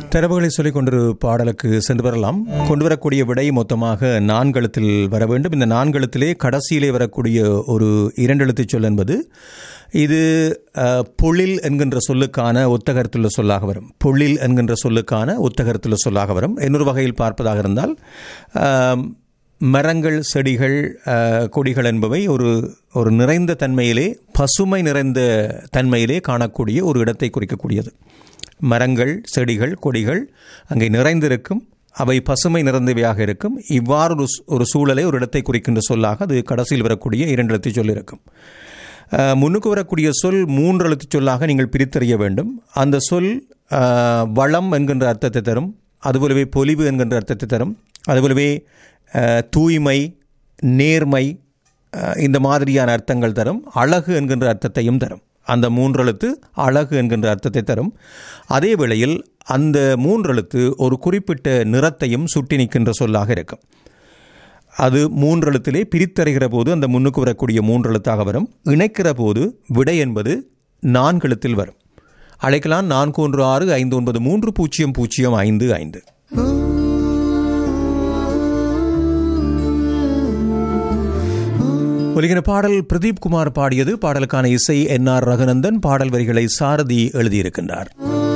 தரவுகளை சொல்லிக் கொண்டொரு பாடலுக்கு சென்று வரலாம் கொண்டு வரக்கூடிய விடை மொத்தமாக நான்கெழுத்தில் வர வேண்டும் இந்த நான்கெழுத்திலே கடைசியிலே வரக்கூடிய ஒரு இரண்டெழுத்து சொல் என்பது இது அஹ், பொழில் என்கின்ற சொல்லுக்கான ஒத்தகரத்துள்ள சொல்லாக வரும் பொழில் என்கின்ற சொல்லுக்கான ஒத்தகரத்துள்ள சொல்லாக வரும் இன்னொரு வகையில் பார்ப்பதாக இருந்தால் ஆம், மரங்கள் செடிகள் அஹ், கொடிகள் என்பவை ஒரு ஒரு நிறைந்த தன்மையிலே பசுமை நிறைந்த தன்மையிலே காணக்கூடிய ஒரு இடத்தை குறிக்கக்கூடியது மரங்கள் செடிகள் கொடிகள் அங்கே நிறைந்திருக்கும் அவை பசுமை நிறைந்தவையாக இருக்கும் இவ்வாறு ஒரு சூ- ஒரு சூழலை ஒரு இடத்தை குறிக்கின்ற சொல்லாக அது கடைசியில் வரக்கூடிய இரண்டு எழுத்து சொல் இருக்கும் அஹ், முன்னுக்கு வரக்கூடிய சொல் மூன்று எழுத்து சொல்லாக நீங்கள் பிரித்தறிய வேண்டும் அந்த சொல் அஹ், வளம் என்கின்ற அர்த்தத்தை தரும் அதுபோலவே பொலிவு என்கின்ற அர்த்தத்தை தரும் அதுபோலவே அஹ், தூய்மை நேர்மை அஹ், இந்த மாதிரியான அர்த்தங்கள் தரும் அழகு என்கின்ற அர்த்தத்தையும் தரும் அந்த மூன்றெழுத்து அழகு என்கின்ற அர்த்தத்தை தரும் அதே வேளையில் அந்த மூன்றெழுத்து ஒரு குறிப்பிட்ட நிறத்தையும் சுட்டி நிற்கின்ற சொல்லாக இருக்கும் அது மூன்றெழுத்திலே பிரித்தறிகிற போது அந்த முன்னுக்கு வரக்கூடிய மூன்றெழுத்தாக வரும் இணைக்கிற போது விடை என்பது நான்கெழுத்தில் வரும் அழைக்கலாம் நான்கு ஒன்று ஆறு ஐந்து ஒன்பது மூன்று பூஜ்ஜியம் பூஜ்ஜியம் ஐந்து ஐந்து ஒலிகிற பாடல் பிரதீப் குமார் பாடியது பாடலுக்கான இசை என் ஆர் ரகுநந்தன் பாடல் வரிகளை சாரதி எழுதியிருக்கின்றார்